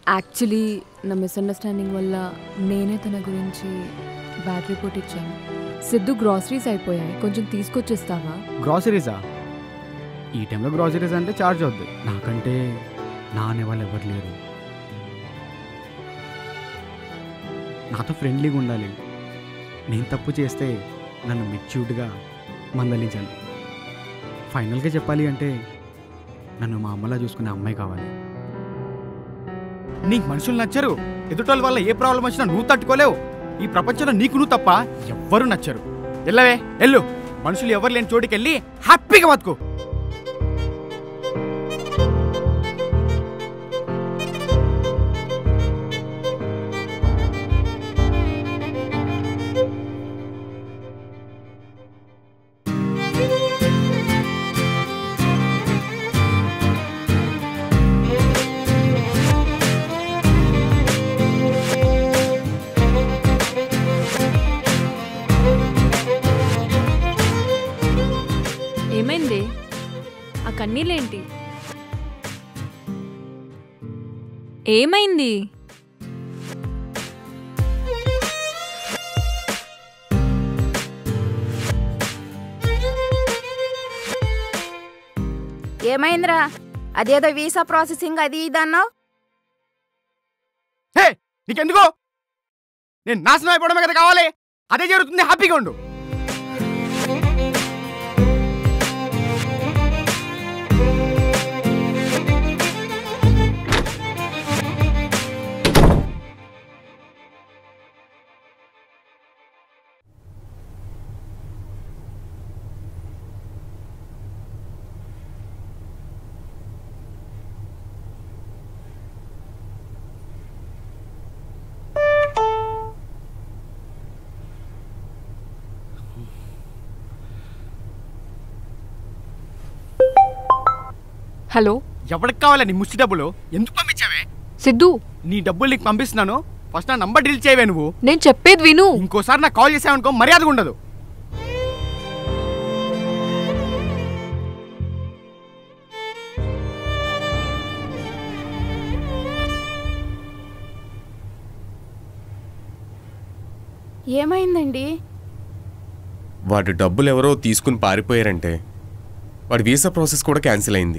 Actually నా misunderstanding వల్ల నేనే తన గురించి బ్యాడ్ రిపోర్ట్ ఇచ్చాను సిద్ధు గ్రాసరీస్ అయిపోయాయి కొంచెం తీసుకొచ్చేస్తావా గ్రాసరీసా ఈ టైంలో గ్రాసరీస్ అంటే ఛార్జ్ అవుద్ది నాకంటే నా అనే వాళ్ళు ఎవరు లేరు నాతో ఫ్రెండ్లీగా ఉండాలి నేను తప్పు చేస్తే నన్ను మెచ్యూర్డ్గా మందలించాలి ఫైనల్గా చెప్పాలి అంటే నన్ను మా అమ్మలా చూసుకునే అమ్మాయి కావాలి నీకు మనుషులు నచ్చరు ఎదుటోళ్ళ వల్ల ఏ ప్రాబ్లం వచ్చినా నువ్వు తట్టుకోలేవు ఈ ప్రపంచంలో నీకు నువ్వు తప్ప ఎవ్వరూ నచ్చరు ఎల్లవే ఎల్లు మనుషులు ఎవరు లేని చోటికి వెళ్ళి హ్యాపీగా బతుకు ఏమైంది ఆ కన్నీళ్ళేంటి ఏమైంది ఏమైందిరా అదేదో వీసా ప్రాసెసింగ్ అది ఇది అన్నావు హే నీకెందుకు నేను నాశనం అయిపోవడమే కదా కావాలి అదే జరుగుతుంది హ్యాపీగా ఉండు హలో ఎవరికి కావాలి నీ ముష్టి డబ్బులు ఎందుకు పంపించావే సిద్ధు నీ డబ్బులు నీకు పంపిస్తున్నాను ఫస్ట్ నా నంబర్ డిలీట్ చేయవే నువ్వు నేను చెప్పేది విను ఇంకోసారి నాకు కాల్ చేసావనుకో మర్యాదగా ఉండదు ఏమైందండి వాడి డబ్బులు ఎవరో తీసుకుని పారిపోయారంటే వాడి వీసా ప్రాసెస్ కూడా క్యాన్సిల్ అయింది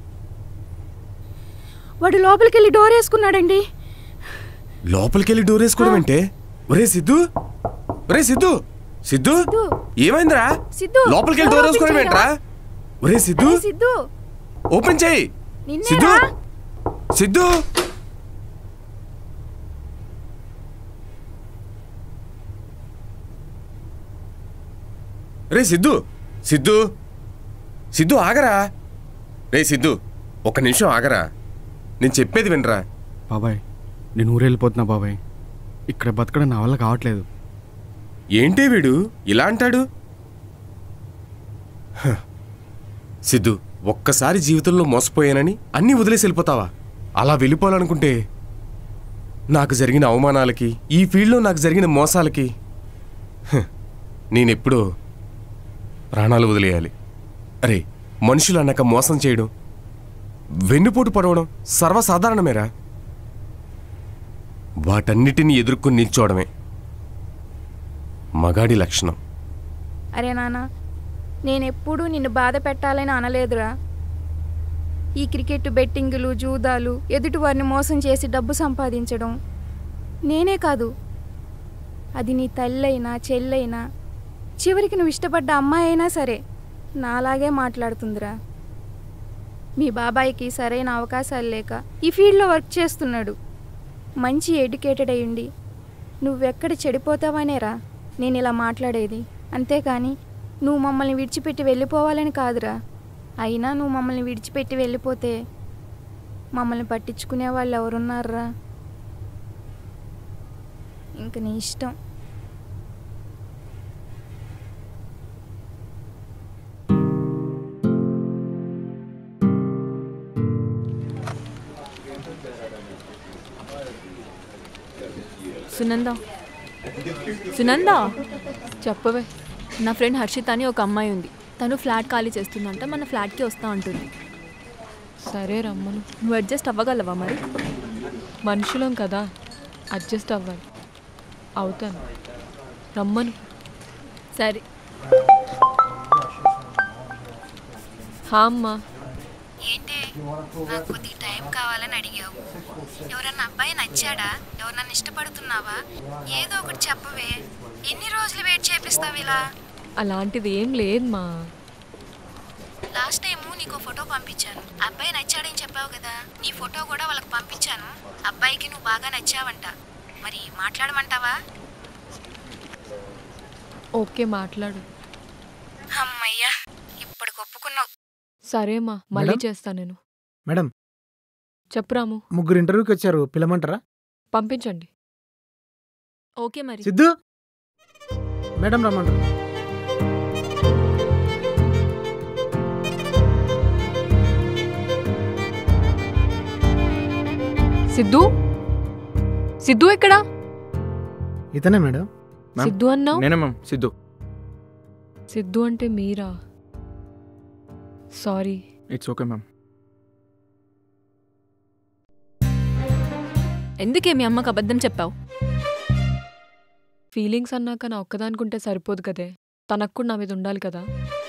వాడు లోపలికి వెళ్ళి డోర్ వేసుకున్నాడండి లోపలికి వెళ్ళి డోర్ వేసుకోవడం అంటే ఒరే సిద్ధు ఒరే సిద్ధు సిద్ధు సిద్ధు. ఏమైందిరా సిద్ధు, లోపలికి వెళ్ళి డోర్ డోర్ వేసుకోవడం ఓపెన్ ఏంట్రా ఒరే సిద్ధు అరే సిద్ధు ఓపెన్ చేయి సిద్ధు నిన్నేరా సిద్ధు రే సిద్ధు సిద్ధు సిద్ధు ఆగరా రే సిద్ధు ఒక నిమిషం ఆగరా నేను చెప్పేది వినరా బాబాయ్ నేను ఊరు వెళ్ళిపోతున్నా బాబాయ్ ఇక్కడ బతకడం నా వల్ల కావట్లేదు ఏంటి వీడు ఇలా అంటాడు హ. సిద్ధు ఒక్కసారి జీవితంలో మోసపోయానని అన్నీ వదిలేసి వెళ్ళిపోతావా అలా వెళ్ళిపోవాలనుకుంటే నాకు జరిగిన అవమానాలకి ఈ ఫీల్డ్లో నాకు జరిగిన మోసాలకి హ, నేనెప్పుడో ప్రాణాలు వదిలేయాలి అరే మనుషులు అన్నాక మోసం చేయడం వెన్నుపోటు పడవడం సర్వసాధారణమేరా వాటన్నిటిని ఎదుర్కొని నిల్చోవడమే మగాడి లక్షణం అరే నాన్న నేనెప్పుడూ నిన్ను బాధ పెట్టాలని అనలేదురా ఈ క్రికెట్ బెట్టింగులు జూదాలు ఎదుటి వారిని మోసం చేసి డబ్బు సంపాదించడం నేనే కాదు అది నీ తల్లైనా చెల్లైనా చివరికి నువ్వు ఇష్టపడ్డ అమ్మాయి అయినా సరే నాలాగే మాట్లాడుతుందిరా మీ బాబాయికి సరైన అవకాశాలు లేక ఈ ఫీల్డ్లో వర్క్ చేస్తున్నాడు మంచి ఎడ్యుకేటెడ్ అయ్యుండి నువ్వెక్కడ చెడిపోతావనేరా నేను ఇలా మాట్లాడేది అంతేకాని నువ్వు మమ్మల్ని విడిచిపెట్టి వెళ్ళిపోవాలని కాదురా అయినా నువ్వు మమ్మల్ని విడిచిపెట్టి వెళ్ళిపోతే మమ్మల్ని పట్టించుకునే వాళ్ళు ఎవరున్నారా ఇంక నీ ఇష్టం సునంద సునంద చెప్పవే నా ఫ్రెండ్ హర్షిత్ అని ఒక అమ్మాయి ఉంది తను ఫ్లాట్ ఖాళీ చేస్తుందంట మన ఫ్లాట్కి వస్తా ఉంటుంది సరే రమ్మను నువ్వు అడ్జస్ట్ అవ్వగలవా మరి మనుషులం కదా అడ్జస్ట్ అవ్వాలి అవుతాను రమ్మను సరే హా అమ్మా ఏంటి నాకు కొద్దిగా టైం కావాలని అడిగావు ఎవరన్నా అబ్బాయి నచ్చాడా ఎవరన్నా ఇష్టపడుతున్నావా ఏదో ఒకటి చెప్పవే ఎన్ని రోజులు వెయిట్ చేపిస్తావు ఇలా అలాంటిది ఏం లేదు మా లాస్ట్ టైము నీకు ఫోటో పంపించాను అబ్బాయి నచ్చాడని చెప్పావు కదా నీ ఫోటో కూడా వాళ్ళకి పంపించాను అబ్బాయికి నువ్వు బాగా నచ్చావంట మరి మాట్లాడమంటావా ఓకే మాట్లాడు అమ్మయ్యా ఇప్పుడు ఒప్పుకున్నావు సరే అమ్మా మళ్ళీ మేడం? చేస్తాను నేను మేడం చెప్పురాము ముగ్గురు ఇంటర్వ్యూకి వచ్చారు పిలమంటారా పంపించండి ఓకే మరి సిద్ధు మేడం రమ్మంటారు సిద్ధు సిద్ధు ఎక్కడా ఇతనే మేడం మ్యామ్, సిద్ధు అన్నావు నేనే మ్యామ్ సిద్ధు సిద్ధు అంటే మీరా సారీ ఇట్స్ ఓకే మ్యామ్ ఎందుకే మీ అమ్మకు అబద్ధం చెప్పావు ఫీలింగ్స్ అన్నాక నా ఒక్కదానికుంటే సరిపోదు కదే తనకు కూడా నా మీద ఉండాలి కదా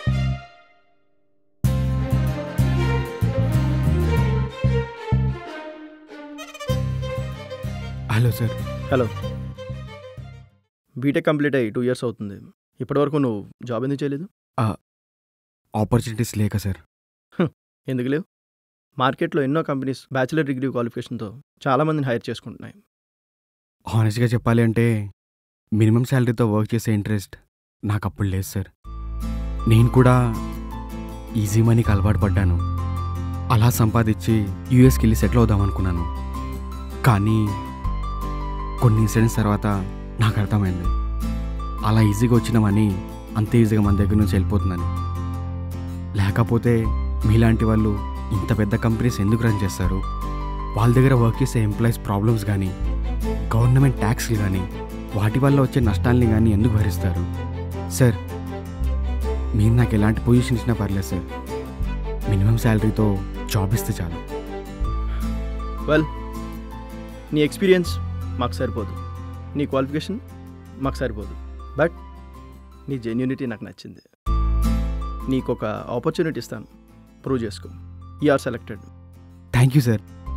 hello sir hello BTech complete అయ్యి టూ ఇయర్స్ అవుతుంది ఇప్పటివరకు నువ్వు జాబ్ ఎందుకు చేయలేదు ఆపర్చునిటీస్ లేక సార్ ఎందుకు లేవు మార్కెట్లో ఎన్నో కంపెనీస్ బ్యాచిలర్ డిగ్రీ క్వాలిఫికేషన్తో చాలామందిని హైర్ చేసుకుంటున్నాయి హానెస్ట్గా చెప్పాలి అంటే మినిమం శాలరీతో వర్క్ చేసే ఇంట్రెస్ట్ నాకు అప్పుడు లేదు సార్ నేను కూడా ఈజీ మనీకి అలవాటు పడ్డాను అలా సంపాదించి యూఎస్కి వెళ్ళి సెటిల్ అవుదాం అనుకున్నాను కానీ కొన్ని ఇన్సిడెంట్స్ తర్వాత నాకు అర్థమైంది అలా ఈజీగా వచ్చిన మనీ అంత ఈజీగా మన దగ్గర నుంచి వెళ్ళిపోతుందని లేకపోతే మీలాంటి వాళ్ళు ఇంత పెద్ద కంపెనీస్ ఎందుకు రన్ చేస్తారు వాళ్ళ దగ్గర వర్క్ చేసే ఎంప్లాయీస్ ప్రాబ్లమ్స్ కానీ గవర్నమెంట్ ట్యాక్స్లు కానీ వాటి వల్ల వచ్చే నష్టాల్ని కానీ ఎందుకు భరిస్తారు సార్ మీరు నాకు ఎలాంటి పొజిషన్ ఇచ్చినా పర్లేదు సార్ మినిమం శాలరీతో జాబ్ ఇస్తే చాలు వెల్ నీ ఎక్స్పీరియన్స్ మాకు సరిపోదు నీ క్వాలిఫికేషన్ మాకు సరిపోదు బట్ నీ జెన్యూనిటీ నాకు నచ్చింది నీకు ఒక ఆపర్చునిటీ ఇస్తాను ప్రూవ్ చేసుకో are selected thank you sir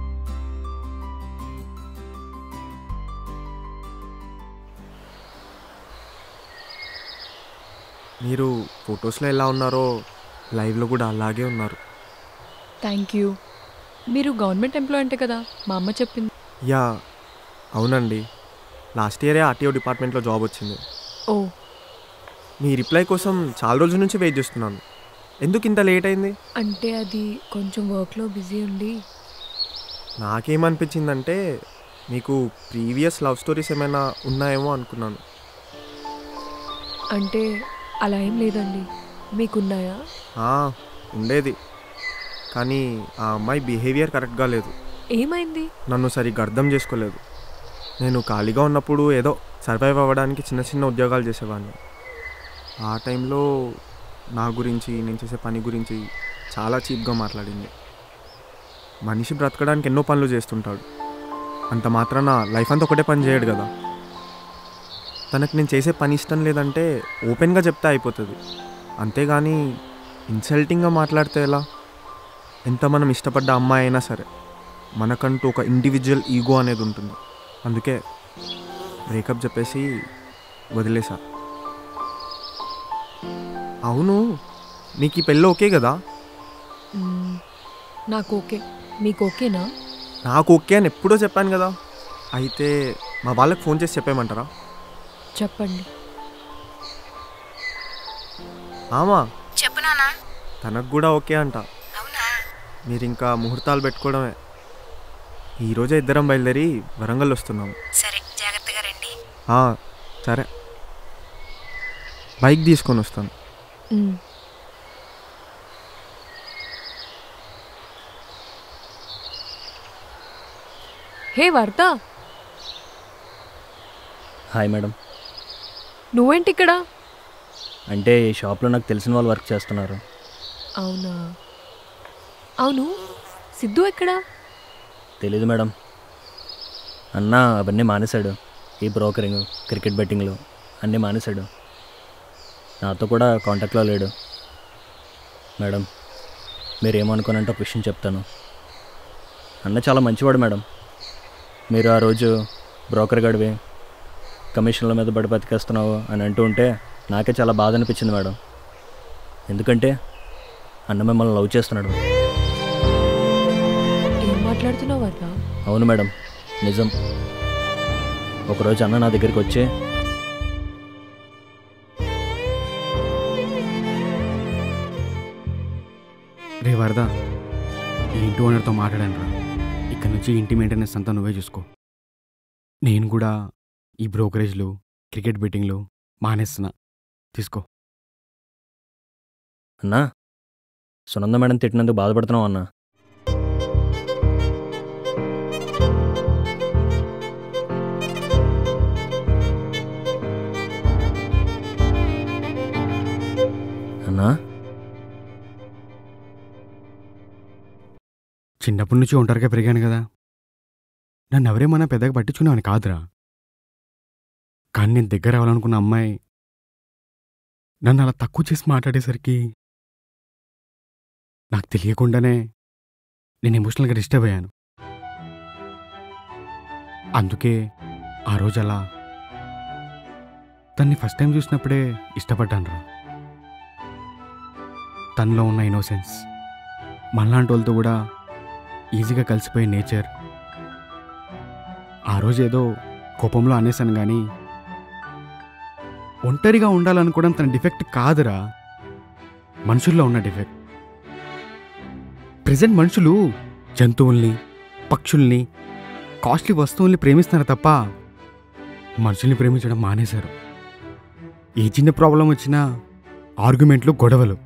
మీరు ఫొటోస్లో ఎలా ఉన్నారో లైవ్లో కూడా అలాగే ఉన్నారు థ్యాంక్ యూ మీరు గవర్నమెంట్ ఎంప్లాయ్ అంటే కదా మా అమ్మ చెప్పింది యా అవునండి లాస్ట్ ఇయరే ఆర్టీఓ డిపార్ట్మెంట్లో జాబ్ వచ్చింది ఓ మీ రిప్లై కోసం చాలా రోజుల నుంచి వెయిట్ చేస్తున్నాను ఎందుకు ఇంత లేట్ అయింది అంటే అది కొంచెం వర్క్లో బిజీ ఉండి నాకేమనిపించిందంటే మీకు ప్రీవియస్ లవ్ స్టోరీస్ ఏమైనా ఉన్నాయేమో అనుకున్నాను అంటే అలా ఏం లేదండి మీకున్నాయా ఆ, ఉండేది కానీ ఆ అమ్మాయి బిహేవియర్ కరెక్ట్గా లేదు ఏమైంది నన్ను సరిగ్గా అర్థం చేసుకోలేదు నేను ఖాళీగా ఉన్నప్పుడు ఏదో సర్వైవ్ అవ్వడానికి చిన్న చిన్న ఉద్యోగాలు చేసేవాడిని ఆ టైంలో నా గురించి నేను చేసే పని గురించి చాలా చీప్గా మాట్లాడింది మనిషి బ్రతకడానికి ఎన్నో పనులు చేస్తుంటాడు అంత మాత్రాన లైఫ్ అంతా ఒకటే పని చేయడు కదా తనకు నేను చేసే పని ఇష్టం లేదంటే ఓపెన్గా చెప్తే అయిపోతుంది అంతేగాని ఇన్సల్టింగ్గా మాట్లాడితే ఎలా ఎంత మనం ఇష్టపడ్డ అమ్మాయి అయినా సరే మనకంటూ ఒక ఇండివిజువల్ ఈగో అనేది ఉంటుంది అందుకే బ్రేకప్ చెప్పేసి వదిలేసా అవును నీకు ఈ పెళ్ళి ఓకే కదా మ్మ్. నాకు ఓకే మీకు ఓకేనా నాకు ఓకే అని ఎప్పుడో చెప్పాను కదా అయితే మా వాళ్ళకి ఫోన్ చేసి చెప్పేయమంటారా చెప్పండి ఆమా చెప్పు నానా తనకు కూడా ఓకే అంట అవునా మీరు ఇంకా ముహూర్తాలు పెట్టుకోవడమే ఈరోజే ఇద్దరం బయలుదేరి వరంగల్ వస్తున్నాం సరే జాగ్రత్తగా రండి ఆ, సరే బైక్ తీసుకొని వస్తాను మ్మ్. హే వర్త హాయ్ మేడం నువ్వేంటి ఇక్కడ అంటే ఈ షాప్లో నాకు తెలిసిన వాళ్ళు వర్క్ చేస్తున్నారు అవునా అవును సిద్ధు ఎక్కడా తెలీదు మేడం అన్న అవన్నీ మానేశాడు ఈ బ్రోకరింగ్ క్రికెట్ బెట్టింగ్లు అన్నీ మానేశాడు నాతో కూడా కాంటాక్ట్లో లేడు మేడం మీరు ఏమనుకోనంటే ఒక విషయం చెప్తాను అన్న చాలా మంచివాడు మేడం మీరు ఆ రోజు బ్రోకర్ గడివి కమిషన్ల మీద పడి బతికేస్తున్నావు అని అంటూ ఉంటే నాకే చాలా బాధ అనిపించింది మేడం ఎందుకంటే అన్న మిమ్మల్ని లవ్ చేస్తున్నాడు ఏం మాట్లాడుతున్నావు వర్ణ అవును మేడం నిజం ఒకరోజు అన్న నా దగ్గరికి వచ్చి రే వరద ఈ ఇంటి ఓనర్తో మాట్లాడాను రా ఇక్కడ నుంచి ఇంటి మెయింటెనెన్స్ అంతా నువ్వే చూసుకో నేను కూడా ఈ బ్రోకరేజ్లు క్రికెట్ బెట్టింగ్లు మానేస్తున్నా తీసుకో అన్నా సునంద మేడం తిట్టినందుకు బాధపడుతున్నావు అన్నా అన్నా చిన్నప్పటి నుంచి ఒంటరిగా పెరిగాను కదా నన్ను ఎవరేమన్నా పెద్దగా పట్టించుకున్నావని కాదురా కానీ నేను దగ్గర రావాలనుకున్న అమ్మాయి నన్ను అలా తక్కువ చేసి మాట్లాడేసరికి నాకు తెలియకుండానే నేను ఎమోషనల్గా డిస్టర్బ్ అయ్యాను అందుకే ఆ రోజు అలా తన్ని ఫస్ట్ టైం చూసినప్పుడే ఇష్టపడ్డాను రా తనలో ఉన్న ఇన్నోసెన్స్ మనలాంటి వాళ్ళతో కూడా ఈజీగా కలిసిపోయే నేచర్ ఆ రోజు ఏదో కోపంలో అనేసాను కానీ ఒంటరిగా ఉండాలనుకోవడం తన డిఫెక్ట్ కాదురా మనుషుల్లో ఉన్న డిఫెక్ట్ ప్రజెంట్ మనుషులు జంతువుల్ని పక్షుల్ని కాస్ట్లీ వస్తువుల్ని ప్రేమిస్తున్నారు తప్ప మనుషుల్ని ప్రేమించడం మానేశారు ఏ చిన్న ప్రాబ్లం వచ్చినా ఆర్గ్యుమెంట్లు గొడవలు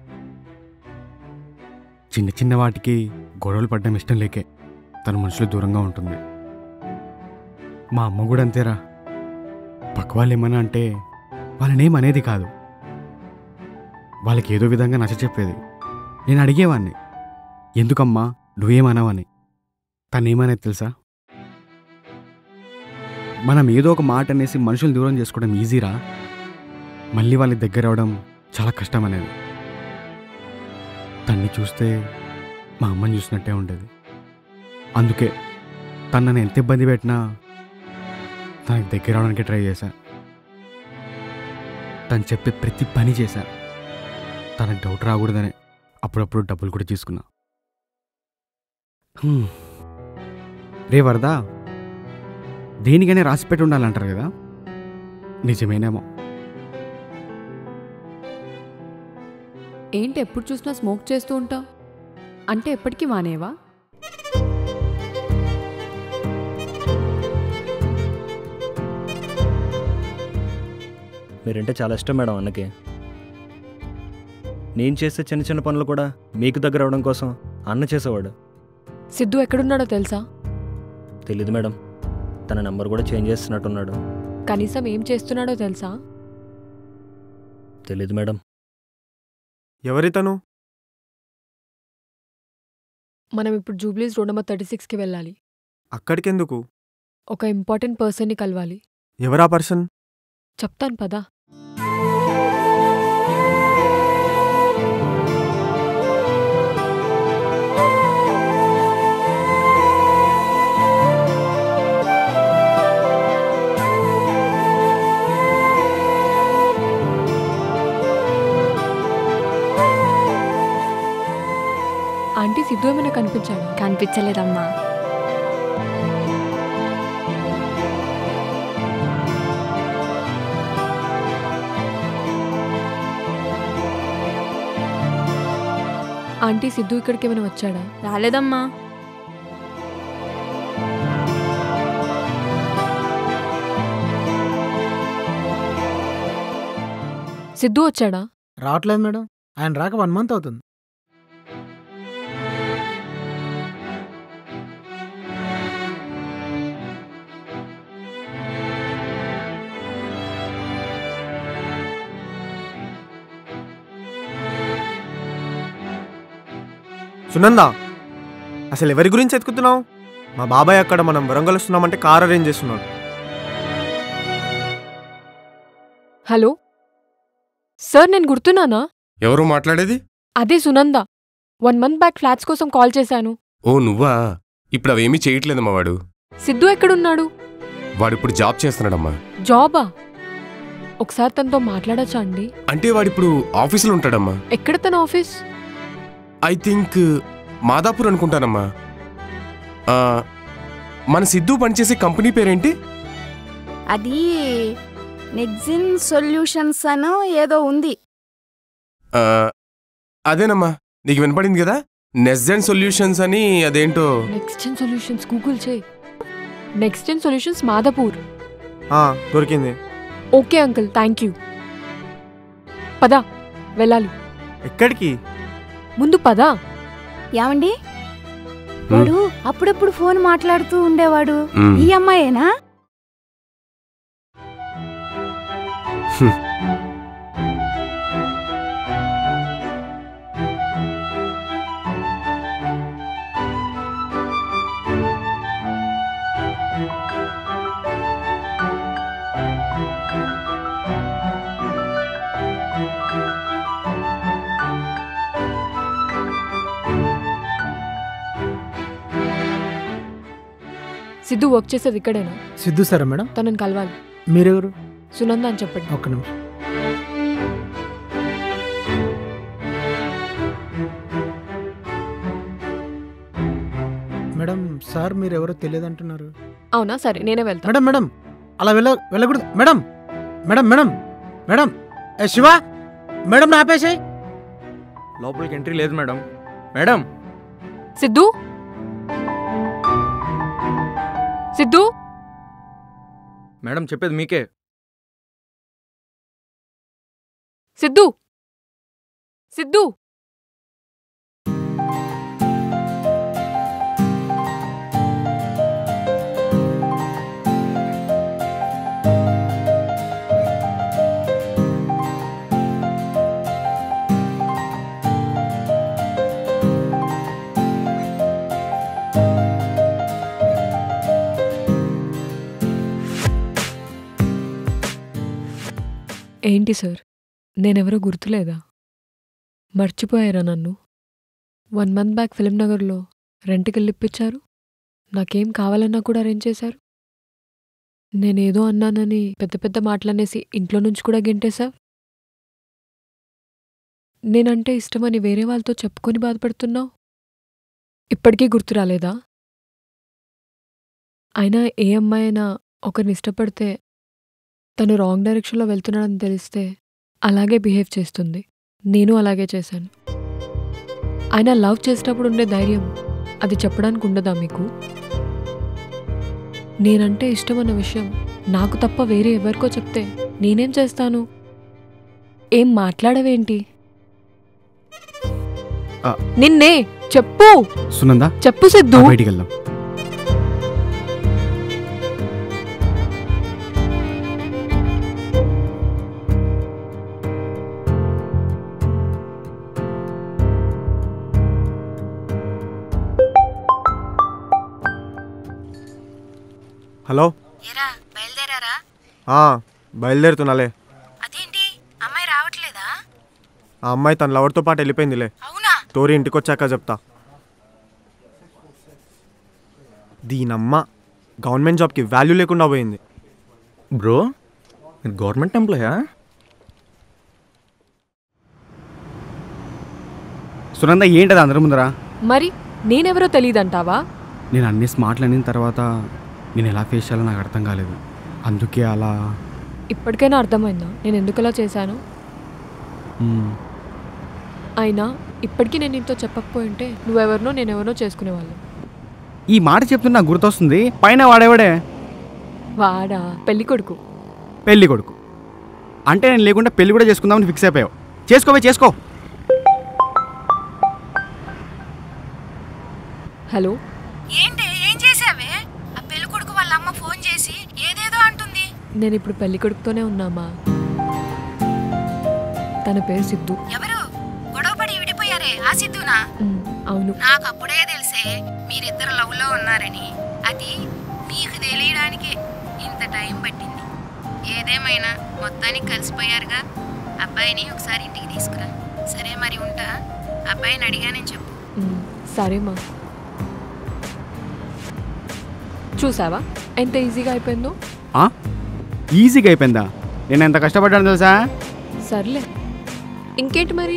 చిన్న చిన్న వాటికి గొడవలు పడడం ఇష్టం లేకే తన మనుషులు దూరంగా ఉంటుంది మా అమ్మ కూడా అంతేరా పక్క వాళ్ళు ఏమన్నా అంటే వాళ్ళనేం అనేది కాదు వాళ్ళకి ఏదో విధంగా నచ్చ చెప్పేది నేను అడిగేవాడిని ఎందుకమ్మా నువ్వేమన్నావని తనేమనేది తెలుసా మనం ఏదో ఒక మాట అనేసి మనుషులు దూరం చేసుకోవడం ఈజీరా మళ్ళీ వాళ్ళ దగ్గర అవడం చాలా కష్టం అనేది తన్ని చూస్తే మా అమ్మని చూసినట్టే ఉండేది అందుకే తను నన్ను ఎంత ఇబ్బంది పెట్టినా తనకి దగ్గర అవడానికి ట్రై చేశా తను చెప్పే ప్రతి పని చేశా తనకు డౌట్ రాకూడదనే అప్పుడప్పుడు డబ్బులు కూడా తీసుకున్నా హ్మ్. రే వరదా దేనికైనా రాసిపెట్టి ఉండాలంటారు కదా నిజమేనేమో ఏంటి ఎప్పుడు చూసినా స్మోక్ చేస్తూ ఉంటావు అంటే ఎప్పటికీ మానేవా మీరంటే చాలా ఇష్టం మేడం అన్నకి నేను చేసే చిన్న చిన్న పనులు కూడా మీకు దగ్గర అవడం కోసం అన్న చేసేవాడు సిద్ధు ఎక్కడున్నాడో తెలుసా తెలీదు మేడం తన నెంబర్ కూడా చేంజ్ చేస్తున్నట్టున్నాడు కనీసం ఏం చేస్తున్నాడో తెలుసా తెలీదు మేడం ఎవరితను మనం ఇప్పుడు జూబ్లీస్ రోడ్ నెంబర్ థర్టీ సిక్స్కి వెళ్ళాలి అక్కడికెందుకు ఒక ఇంపార్టెంట్ పర్సన్ని కలవాలి ఎవరా పర్సన్ చెప్తాను పదా ఆంటీ సిద్ధు ఏమైనా కనిపించాడు కనిపించలేదమ్మా ఆంటీ సిద్ధు ఇక్కడికి ఏమైనా వచ్చాడా రాలేదమ్మా సిద్ధు వచ్చాడా రావట్లేదు మేడం ఆయన రాక వన్ మంత్ అవుతుంది సునంద అసలు ఎవరి గురించి ఎత్తుకుతున్నావు మా బాబాయ్ అక్కడ మనం వరంగల్ వస్తున్నామంటే కార్ అరేంజ్ చేస్తున్నాడు హలో సార్ నేను గుర్తున్నానా ఎవరు మాట్లాడేది అదే Sunanda one month back flats కోసం కాల్ చేశాను ఓ నువ్వా ఇప్పుడు అవేమీ చేయట్లేదమ్మా వాడు సిద్ధు ఎక్కడున్నాడు వాడు ఇప్పుడు జాబ్ చేస్తున్నాడమ్మా జాబా ఒకసారి తనతో మాట్లాడచ్చా అండి అంటే వాడిప్పుడు ఆఫీసులో ఉంటాడమ్మా ఎక్కడ తన ఆఫీస్ ఐ థింక్ మాదాపూర్ అనుకుంటానమ్మా ఆ, మన సిద్ధు పనిచేసే కంపెనీ పేరేంటి అది నెగ్జిన్ సొల్యూషన్స్ అనో ఏదో ఉంది ఆ, అదేనమ్మా నీకు వినపడింది కదా నెస్జెన్ సొల్యూషన్స్ అని అదేంటో నెక్స్ట్ జెన్ సొల్యూషన్స్ గూగుల్ చేయి నెక్స్ట్ జెన్ సొల్యూషన్స్ మాదాపూర్ ఆ, దొరికింది ఓకే అంకుల్ థ్యాంక్ యూ పదా వెళ్ళాలి ఎక్కడికి ముందు పదా ఏమండి వాడు అప్పుడప్పుడు ఫోన్ మాట్లాడుతూ ఉండేవాడు మ్. ఈ అమ్మాయేనా సిద్ధు వర్క్ చేసేది ఇక్కడేనా సిద్ధు సరే మేడం తనని కలవాలి మీరెవరు సునంద అని చెప్పండి ఒక్క నిమిషం మేడం సార్ మీరు ఎవరో తెలియదు అంటున్నారు అవునా సరే నేనే వెళ్తాను మేడం మేడం అలా వెళ్ళ వెళ్ళకూడదు మేడం మేడం మేడం మేడం ఏ శివ మేడం ఆపేసాయి లోపలికి ఎంట్రీ లేదు madam madam Siddhu Siddhu madam చెప్పేది మీకే సిద్ధు సిద్ధు ఏంటి సార్ నేనెవరో గుర్తులేదా మర్చిపోయారా నన్ను వన్ మంత్ బ్యాక్ ఫిలిం నగర్లో రెంట్కి వెళ్ళిప్పించారు నాకేం కావాలన్నా కూడా అరేంజ్ చేశారు నేనేదో అన్నానని పెద్ద పెద్ద మాటలనేసి ఇంట్లో నుంచి కూడా గెంటేశా నేనంటే ఇష్టమని వేరే వాళ్ళతో చెప్పుకొని బాధపడుతున్నావు ఇప్పటికీ గుర్తు రాలేదా అయినా ఏ అమ్మాయి అయినా ఒకరిని ఇష్టపడితే తను రాంగ్ డైరెక్షన్లో వెళ్తున్నాడని తెలిస్తే అలాగే బిహేవ్ చేస్తుంది నేను అలాగే చేశాను ఆయన లవ్ చేసేటప్పుడు ఉండే ధైర్యం అది చెప్పడానికి ఉండదా మీకు నేనంటే ఇష్టం అన్న విషయం నాకు తప్ప వేరే ఎవరికో చెప్తే నేనేం చేస్తాను ఏం మాట్లాడవేంటి ఆ. నిన్నే చెప్పు సునంద చెప్పు సిద్ధు బయటికి వెళ్దాం హలో ఎరా బయలుదేరారా ఆ, బయలుదేరుతున్నాలే అదేంటి అమ్మాయి రావట్లేదా ఆ అమ్మాయి తన లవర్తో పాటు వెళ్ళిపోయిందిలే అవునా స్టోరీ ఇంటికి వచ్చాక చెప్తా దీనమ్మ గవర్నమెంట్ జాబ్కి వాల్యూ లేకుండా పోయింది బ్రో మీరు గవర్నమెంట్ ఎంప్లాయా సునంద ఏంటది అందరి ముందరా మరి నేనెవరో తెలియదంటావా నేను అన్ని స్మార్ట్లు అనిన తర్వాత నేను ఎలా ఫేస్ చేయాలో నాకు అర్థం కాలేదు అందుకే అలా ఇప్పటికైనా అర్థమైందా నేను ఎందుకలా చేశాను మ్మ్. అయినా ఇప్పటికీ నేను నీతో చెప్పకపోయింటే నువ్వెవరినో నేనెవరినో చేసుకునేవాళ్ళం ఈ మాట చెప్తున్నా నాకు గుర్తొస్తుంది పైన వాడేవాడే వాడా పెళ్లి కొడుకు పెళ్లి కొడుకు అంటే నేను లేకుండా పెళ్లి కూడా చేసుకుందామని ఫిక్స్ అయిపోయావు చేసుకోవే చేసుకో హలో ఏంటి ఏం చేసావే ఆ పెళ్లి కొడుకు వాళ్ళ అమ్మ ఫోన్ చేసి ఏదేదో అంటుంది నేను ఇప్పుడు పెళ్లి కొడుకుతోనే ఉన్నామా తన పేరు సిద్ధు ఎవరు గొడవపడి విడిపోయారే ఆ సిద్ధునా అవునా ఉమ్, అవును నాకు అప్పుడే తెలిసే మీరిద్దరు లవ్ లో ఉన్నారని అది మీకు తెలియడానికి ఇంత టైం పట్టింది ఏదేమైనా మొత్తానికి కలిసిపోయారుగా అబ్బాయిని ఒకసారి ఇంటికి తీసుకురా సరే మరి ఉంటా అబ్బాయిని అడిగానని చెప్పు ఉమ్, సరేమా చూసావా ఎంత ఈజీగా అయిపోయిందో ఆ? ఈజీగా అయిపోయిందా నేను ఎంత కష్టపడ్డాను తెలుసా సర్లే ఇంకేంటి మరి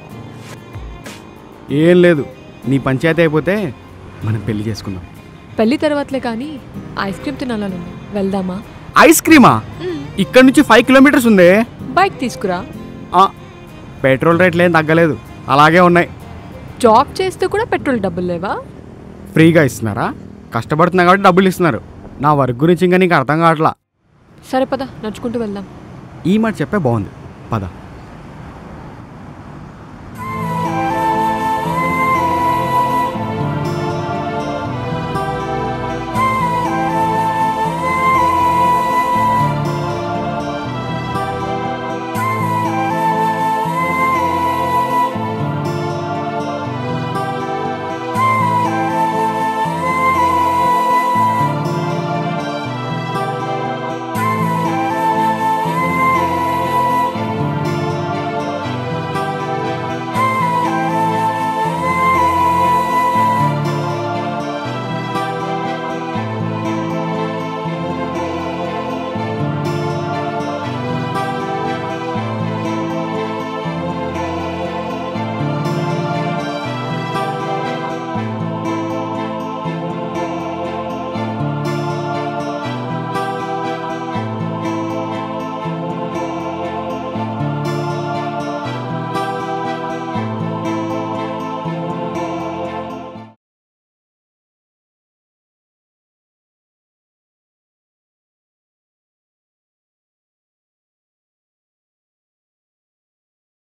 ఏం లేదు నీ పంచాయతీ అయిపోతే మనం పెళ్లి చేసుకుందాం పెళ్లి తర్వాతలే కానీ ఐస్ క్రీమ్ తినాలను వెళ్దామా ఐస్ క్రీమా మ్మ్. ఇక్కడ నుంచి ఫైవ్ కిలోమీటర్స్ ఉందే బైక్ తీసుకురా ఆ, పెట్రోల్ రేట్లు ఏం తగ్గలేదు అలాగే ఉన్నాయి జాబ్ చేస్తే కూడా పెట్రోల్ డబ్బులు లేవా ఫ్రీగా ఇస్తున్నారా కష్టపడుతున్నా కాబట్టి డబ్బులు ఇస్తున్నారు నా వర్క్ గురించి ఇంకా నీకు అర్థం కావట్లా సరే పద నడుచుకుంటూ వెళ్దాం ఈ మాట చెప్పే బాగుంది పద